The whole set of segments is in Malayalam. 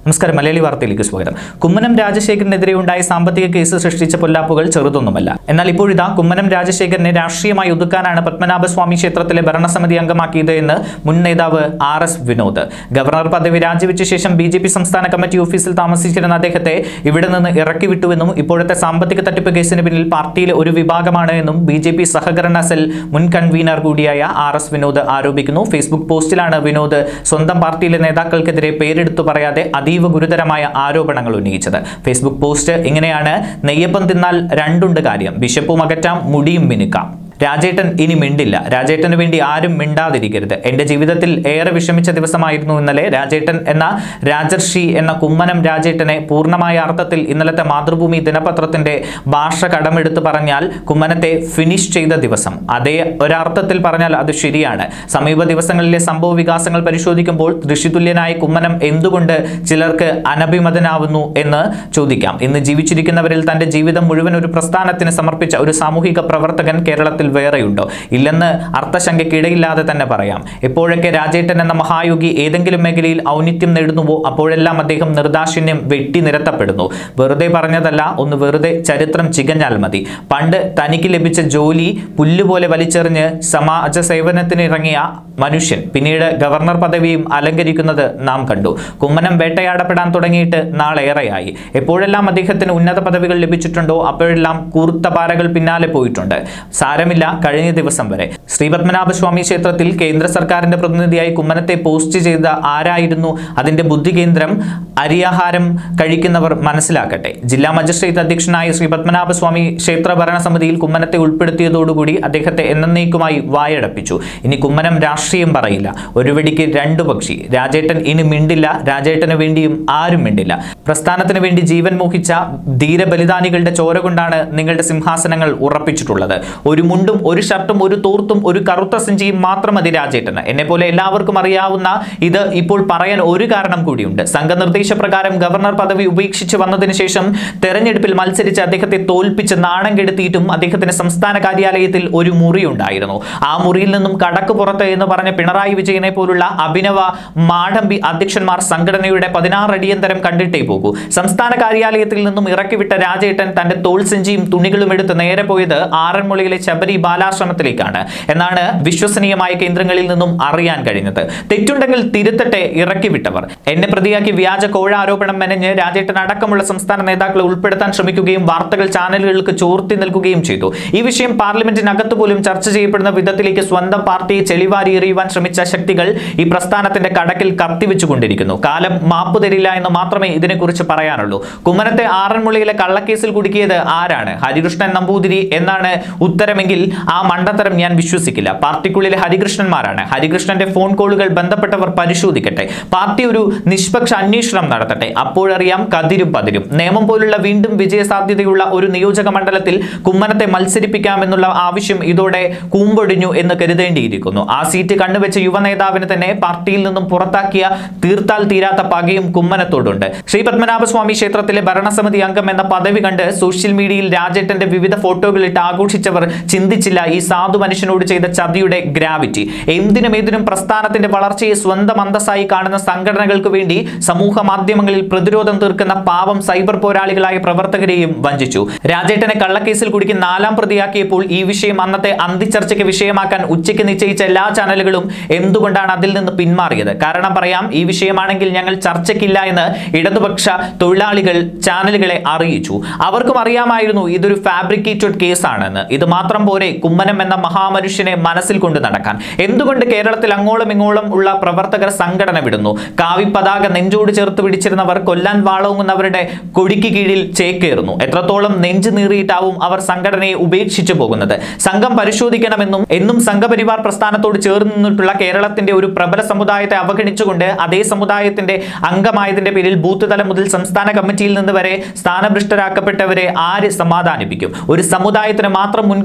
നമസ്കാരം മലയാളി വാർത്തയിലേക്ക് സ്വാഗതം കുമ്മനം രാജശേഖരനെതിരെ ഉണ്ടായ സാമ്പത്തിക കേസ് സൃഷ്ടിച്ച പൊല്ലാപ്പുകൾ ചെറുതൊന്നുമല്ല എന്നാൽ ഇപ്പോഴിതാ കുമ്മനം രാജശേഖരനെ രാഷ്ട്രീയമായി ഒതുക്കാനാണ് പത്മനാഭസ്വാമി ക്ഷേത്രത്തിലെ ഭരണസമിതി അംഗമാക്കിയത് എന്ന് മുൻ നേതാവ് ആർ എസ് വിനോദ് ഗവർണർ പദവി രാജിവെച്ച ശേഷം ബി ജെ പി സംസ്ഥാന കമ്മിറ്റി ഓഫീസിൽ താമസിച്ചിരുന്ന അദ്ദേഹത്തെ ഇവിടെ നിന്ന് ഇറക്കി വിട്ടുവെന്നും ഇപ്പോഴത്തെ സാമ്പത്തിക തട്ടിപ്പ് കേസിന് പിന്നിൽ പാർട്ടിയിലെ ഒരു വിഭാഗമാണ് എന്നും ബി ജെ പി സഹകരണ സെൽ മുൻ കൺവീനർ കൂടിയായ ആർ എസ് വിനോദ് ആരോപിക്കുന്നു ഫേസ്ബുക്ക് പോസ്റ്റിലാണ് വിനോദ് സ്വന്തം പാർട്ടിയിലെ നേതാക്കൾക്കെതിരെ പേരെടുത്തു പറയാതെ അതീവ ഗുരുതരമായ ആരോപണങ്ങൾ ഉന്നയിച്ചത് ഫേസ്ബുക്ക് പോസ്റ്റ് ഇങ്ങനെയാണ് നെയ്യപ്പം തിന്നാൽ രണ്ടുണ്ട് കാര്യം ബിഷപ്പും അകറ്റാം മുടിയും മിനുക്കാം രാജേട്ടൻ ഇനി മിണ്ടില്ല രാജേട്ടന് വേണ്ടി ആരും മിണ്ടാതിരിക്കരുത് എൻ്റെ ജീവിതത്തിൽ ഏറെ വിഷമിച്ച ദിവസമായിരുന്നു ഇന്നലെ രാജേട്ടൻ എന്ന രാജർഷി എന്ന കുമ്മനം രാജേട്ടനെ പൂർണ്ണമായ അർത്ഥത്തിൽ ഇന്നലത്തെ മാതൃഭൂമി ദിനപത്രത്തിന്റെ ഭാഷ കടമെടുത്ത് പറഞ്ഞാൽ കുമ്മനത്തെ ഫിനിഷ് ചെയ്ത ദിവസം അതേ ഒരർത്ഥത്തിൽ പറഞ്ഞാൽ അത് ശരിയാണ് സമീപ ദിവസങ്ങളിലെ സംഭവ വികാസങ്ങൾ പരിശോധിക്കുമ്പോൾ ഋഷിതുല്യനായ കുമ്മനം എന്തുകൊണ്ട് ചിലർക്ക് അനഭിമതനാവുന്നു എന്ന് ചോദിക്കാം ഇന്ന് ജീവിച്ചിരിക്കുന്നവരിൽ തന്റെ ജീവിതം മുഴുവൻ ഒരു പ്രസ്ഥാനത്തിന് സമർപ്പിച്ച ഒരു സാമൂഹിക പ്രവർത്തകൻ കേരളത്തിൽ വേറെയുണ്ടോ ഇല്ലെന്ന് അർത്ഥശങ്കയ്ക്കിടയില്ലാതെ തന്നെ പറയാം എപ്പോഴൊക്കെ രാജേട്ടൻ എന്ന മഹായോഗി ഏതെങ്കിലും മേഖലയിൽ ഔന്നിത്യം നേടുന്നുവോ അപ്പോഴെല്ലാം അദ്ദേഹം നിർദാക്ഷിണ്യം വെട്ടി നിരത്തപ്പെടുന്നു വെറുതെ പറഞ്ഞതല്ല ഒന്ന് വെറുതെ ചരിത്രം ചികഞ്ഞാൽ മതി പണ്ട് തനിക്ക് ലഭിച്ച ജോലി പുല്ലുപോലെ വലിച്ചെറിഞ്ഞ് സമാജ സേവനത്തിന് ഇറങ്ങിയ മനുഷ്യൻ പിന്നീട് ഗവർണർ പദവിയും അലങ്കരിക്കുന്നത് നാം കണ്ടു കുമ്മനം വേട്ടയാടപ്പെടാൻ തുടങ്ങിയിട്ട് നാളേറെയായി എപ്പോഴെല്ലാം അദ്ദേഹത്തിന് ഉന്നത പദവികൾ ലഭിച്ചിട്ടുണ്ടോ അപ്പോഴെല്ലാം കൂർത്ത പാരകൾ പിന്നാലെ പോയിട്ടുണ്ട് സാരമില്ല കഴിഞ്ഞ ദിവസം വരെ ശ്രീപത്മനാഭസ്വാമി ക്ഷേത്രത്തിൽ കേന്ദ്ര സർക്കാരിന്റെ പ്രതിനിധിയായി കുമ്മനത്തെ പോസ്റ്റ് ചെയ്ത ആരായിരുന്നു അതിന്റെ ബുദ്ധി കേന്ദ്രം അരിയാഹാരം കഴിക്കുന്നവർ മനസ്സിലാക്കട്ടെ ജില്ലാ മജിസ്ട്രേറ്റ് അധ്യക്ഷനായ ശ്രീ പത്മനാഭസ്വാമി ക്ഷേത്ര ഭരണസമിതിയിൽ കുമ്മനത്തെ ഉൾപ്പെടുത്തിയതോടുകൂടി അദ്ദേഹത്തെ എന്നേക്കുമായി വായടപ്പിച്ചു ഇനി കുമ്മനം രാഷ്ട്രീയം പറയില്ല ഒരു വെടിക്ക് രണ്ടു പക്ഷി രാജേട്ടൻ ഇനി മിണ്ടില്ല രാജേട്ടന് വേണ്ടിയും ആരും മിണ്ടില്ല പ്രസ്ഥാനത്തിന് വേണ്ടി ജീവൻ മോഹിച്ച ധീരബലിദാനികളുടെ ചോര കൊണ്ടാണ് നിങ്ങളുടെ സിംഹാസനങ്ങൾ ഉറപ്പിച്ചിട്ടുള്ളത് ഒരു മുണ്ടും ഒരു ഷർട്ടും ഒരു തോർത്തും ഒരു കറുത്ത സഞ്ചിയും മാത്രം മതി രാജേട്ടന് എന്നെ പോലെ എല്ലാവർക്കും അറിയാവുന്ന ഇത് ഇപ്പോൾ പറയാൻ ഒരു കാരണം കൂടിയുണ്ട് സംഘനിർദ്ദേശപ്രകാരം ഗവർണർ പദവി ഉപേക്ഷിച്ച് വന്നതിന് ശേഷം തെരഞ്ഞെടുപ്പിൽ മത്സരിച്ച് അദ്ദേഹത്തെ തോൽപ്പിച്ച് നാണം കെടുത്തിയിട്ടും അദ്ദേഹത്തിന് സംസ്ഥാന കാര്യാലയത്തിൽ ഒരു മുറി ഉണ്ടായിരുന്നു ആ മുറിയിൽ നിന്നും കടക്ക് പുറത്ത് എന്ന് പറഞ്ഞ പിണറായി വിജയനെ പോലുള്ള അഭിനവ മാടമ്പി അധ്യക്ഷന്മാർ സംഘടനയുടെ പതിനാറ് അടിയന്തരം കണ്ടിട്ടേ പോകൂ സംസ്ഥാന കാര്യാലയത്തിൽ നിന്നും ഇറക്കിവിട്ട രാജേട്ടൻ തന്റെ തോൾ സഞ്ചിയും തുണികളും എടുത്ത് നേരെ പോയത് ആറന്മുളയിലെ ശബരി ബാലാശ്രമത്തിലേക്കാണ് എന്നാണ് വിശ്വസനീയമായ കേന്ദ്രങ്ങളിൽ നിന്നും അറിയാൻ കഴിഞ്ഞത് തെറ്റുണ്ടെങ്കിൽ തിരുത്തട്ടെ ഇറക്കി വിട്ടവർ എന്നെ പ്രതിയാക്കി വ്യാജ കോഴ ആരോപണം മെനഞ്ഞ് രാജേട്ടൻ അടക്കമുള്ള സംസ്ഥാന നേതാക്കളെ ഉൾപ്പെടുത്താൻ ശ്രമിക്കുകയും വാർത്തകൾ ചാനലുകൾക്ക് ചോർത്തി നൽകുകയും ചെയ്തു ഈ വിഷയം പാർലമെന്റിനകത്ത് പോലും ചർച്ച ചെയ്യപ്പെടുന്ന വിധത്തിലേക്ക് സ്വന്തം പാർട്ടിയെ ചെളിവാരി എറിയുവാൻ ശ്രമിച്ച ശക്തികൾ ഈ പ്രസ്ഥാനത്തിന്റെ കടക്കിൽ കത്തിവെച്ചുകൊണ്ടിരിക്കുന്നു കാലം മാപ്പ് തരില്ല എന്ന് മാത്രമേ ഇതിനെക്കുറിച്ച് പറയാനുള്ളൂ കുമ്മനത്തെ ആറന്മുളയിലെ കള്ളക്കേസിൽ കുടുക്കിയത് ആരാണ് ഹരികൃഷ്ണൻ നമ്പൂതിരി എന്നാണ് ഉത്തരമെങ്കിൽ ആ മണ്ടത്തരം ഞാൻ വിശ്വസിക്കില്ല പാർട്ടിക്കുള്ളിലെ ഹരികൃഷ്ണന്മാരാണ് ഹരികൃഷ്ണന്റെ ഫോൺ കോളുകൾ ബന്ധപ്പെട്ടവർ പരിശോധിക്കട്ടെ പാർട്ടി ഒരു നിഷ്പക്ഷ അന്വേഷണം നടത്തട്ടെ അപ്പോഴറിയാം കതിരും പതിരും നിയമം പോലുള്ള വീണ്ടും വിജയസാധ്യതയുള്ള ഒരു നിയോജക മണ്ഡലത്തിൽ കുമ്മനത്തെ മത്സരിപ്പിക്കാമെന്നുള്ള ആവശ്യം ഇതോടെ കൂമ്പൊടിഞ്ഞു എന്ന് കരുതേണ്ടിയിരിക്കുന്നു ആ സീറ്റ് കണ്ണുവെച്ച യുവ നേതാവിന് തന്നെ പാർട്ടിയിൽ നിന്നും പുറത്താക്കിയ തീർത്താൽ തീരാത്ത പകയും കുമ്മനത്തോടുണ്ട് ശ്രീ പത്മനാഭസ്വാമി ക്ഷേത്രത്തിലെ ഭരണസമിതി അംഗം എന്ന പദവി കണ്ട് സോഷ്യൽ മീഡിയയിൽ രാജേട്ടന്റെ വിവിധ ഫോട്ടോകൾ ഇട്ട് ആഘോഷിച്ചവർ ചിന്തിച്ചില്ല ഈ സാധു മനുഷ്യനോട് ചെയ്ത ചതിയുടെ ഗ്രാവിറ്റി എന്തിനും ഏതിനും പ്രസ്ഥാനത്തിന്റെ വളർച്ചയെ സ്വന്തം അന്തസ്സായി കാണുന്ന സംഘടനകൾക്ക് വേണ്ടി സമൂഹ മാധ്യമങ്ങളിൽ പ്രതിരോധം തീർക്കുന്ന പാവം സൈബർ പോരാളികളായ പ്രവർത്തകരെയും വഞ്ചിച്ചു രാജേട്ടനെ കള്ളക്കേസിൽ കുടുക്കി നാലാം പ്രതിയാക്കിയപ്പോൾ ഈ വിഷയം അന്നത്തെ അന്തിച്ചർച്ചയ്ക്ക് വിഷയമാക്കാൻ ഉച്ചയ്ക്ക് നിശ്ചയിച്ച എല്ലാ ചാനലുകളും എന്തുകൊണ്ടാണ് അതിൽ നിന്ന് പിന്മാറിയത് കാരണം പറയാം ഈ വിഷയമാണെങ്കിൽ ഞങ്ങൾ ചർച്ചയ്ക്കില്ല എന്ന് ഇടതുപക്ഷ തൊഴിലാളികൾ ചാനലുകളെ അറിയിച്ചു അവർക്കും അറിയാമായിരുന്നു ഇതൊരു ഫാബ്രിക്കേറ്റഡ് കേസാണെന്ന് ഇത് മാത്രം പോരെ കുമ്മനം എന്ന മഹാമനുഷ്യനെ മനസ്സിൽ കൊണ്ട് നടക്കാൻ എന്തുകൊണ്ട് കേരളത്തിൽ അങ്ങോളം ഇങ്ങോളം ഉള്ള പ്രവർത്തകർ സംഘടന വിടുന്നു കാവി പതാക നെഞ്ചോട് ചേർത്ത് പിടിച്ചിരുന്നവർ കൊല്ലാൻ വാളോങ്ങുന്നവരുടെ കൊടിക്ക് കീഴിൽ ചേക്കേറുന്നു എത്രത്തോളം നെഞ്ചു നീറിയിട്ടാവും അവർ സംഘടനയെ ഉപേക്ഷിച്ചു പോകുന്നത് സംഘം പരിശോധിക്കണമെന്നും എന്നും സംഘപരിവാർ പ്രസ്ഥാനത്തോട് ചേർന്ന് നിന്നിട്ടുള്ള കേരളത്തിന്റെ ഒരു പ്രബല സമുദായത്തെ അവഗണിച്ചുകൊണ്ട് അതേ സമുദായത്തിന്റെ അംഗമായതിന്റെ പേരിൽ ബൂത്ത് തലം മുതൽ സംസ്ഥാന കമ്മിറ്റിയിൽ നിന്ന് വരെ സ്ഥാനഭ്രഷ്ടരാക്കപ്പെട്ടവരെ ആര് സമാധാനിപ്പിക്കും ഒരു സമുദായത്തിന് മാത്രം മുൻഗണന കൊടുക്കുക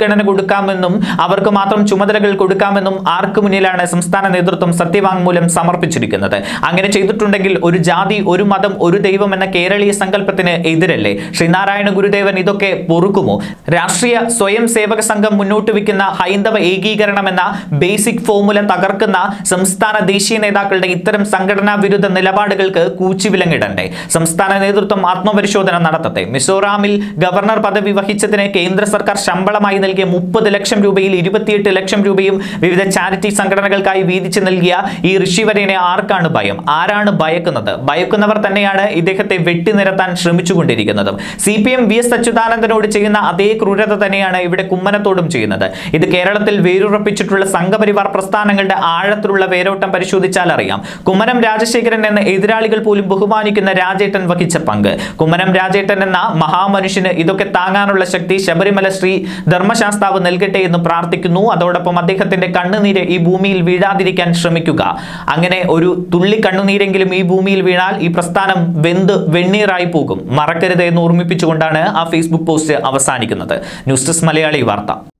കൊടുക്കാമെന്നും അവർക്ക് മാത്രം ചുമതലകൾ കൊടുക്കാമെന്നും ആർക്ക് മുന്നിലാണ് സംസ്ഥാന നേതൃത്വം സത്യവാങ്മൂലം സമർപ്പിച്ചിരിക്കുന്നത് അങ്ങനെ ചെയ്തിട്ടുണ്ടെങ്കിൽ ഒരു ജാതി ഒരു മതം ഒരു ദൈവം എന്ന കേരളീയ സങ്കല്പത്തിന് എതിരല്ലേ ശ്രീനാരായണ ഗുരുദേവൻ ഇതൊക്കെ പൊറുക്കുമോ രാഷ്ട്രീയ സ്വയം സേവക സംഘം മുന്നോട്ട് വെക്കുന്ന ഹൈന്ദവ ഏകീകരണം എന്ന ബേസിക് ഫോർമുല തകർക്കുന്ന സംസ്ഥാന ദേശീയ നേതാക്കളുടെ ഇത്തരം സംഘടനാ വിരുദ്ധ നിലപാടുകൾക്ക് കൂച്ചുവിലങ്ങിടണ്ടേ സംസ്ഥാന നേതൃത്വം ആത്മപരിശോധന നടത്തട്ടെ മിസോറാമിൽ ഗവർണർ പദവി വഹിച്ചതിന് കേന്ദ്ര സർക്കാർ ശമ്പളമായി നൽകിയ മുപ്പത് ലക്ഷം രൂപയിൽ ഇരുപത്തിയെട്ട് ലക്ഷം രൂപയും വിവിധ ചാരിറ്റി സംഘടനകൾക്കായി വീതിച്ചു നൽകിയ ഈ ഋഷിവരനെ ആർക്കാണ് ഭയം ആരാണ് ഭയക്കുന്നത് ഭയക്കുന്നവർ തന്നെയാണ് ഇദ്ദേഹത്തെ വെട്ടിനിരത്താൻ ശ്രമിച്ചുകൊണ്ടിരിക്കുന്നതും C P M V S അച്യുതാനന്ദനോട് ചെയ്യുന്ന അതേ ക്രൂരത തന്നെയാണ് ഇവിടെ കുമ്മനത്തോടും ചെയ്യുന്നത് ഇത് കേരളത്തിൽ വേരുറപ്പിച്ചിട്ടുള്ള സംഘപരിവാർ പ്രസ്ഥാനങ്ങളുടെ ആഴത്തിലുള്ള വേരോട്ടം പരിശോധിച്ചാൽ അറിയാം കുമ്മനം രാജശേഖരൻ എന്ന എതിരാളികൾ പോലും ബഹുമാനിക്കുന്ന രാജേട്ടൻ വഹിച്ച പങ്ക് കുമ്മനം രാജേട്ടൻ എന്ന മഹാമനുഷ്യന് ഇതൊക്കെ താങ്ങാനുള്ള ശക്തി ശബരിമല ശ്രീ ധർമ്മശാസ്താവ് നൽകട്ടെ എന്ന് പ്രാർത്ഥിക്കുന്നു അതോടൊപ്പം അദ്ദേഹത്തിന്റെ കണ്ണുനീര് ഈ ഭൂമിയിൽ വീഴാതിരിക്കാൻ ശ്രമിക്കുക അങ്ങനെ ഒരു തുള്ളി കണ്ണുനീരെങ്കിലും ഈ ഭൂമിയിൽ വീണാൽ ഈ പ്രസ്ഥാനം വെന്ത് വെണ്ണീറായി പോകും മറക്കരുത് എന്ന് ഓർമ്മിപ്പിച്ചുകൊണ്ടാണ് ആ ഫേസ്ബുക്ക് പോസ്റ്റ് അവസാനിക്കുന്നത് ന്യൂസ് ഡെസ്ക് മലയാളി വാർത്ത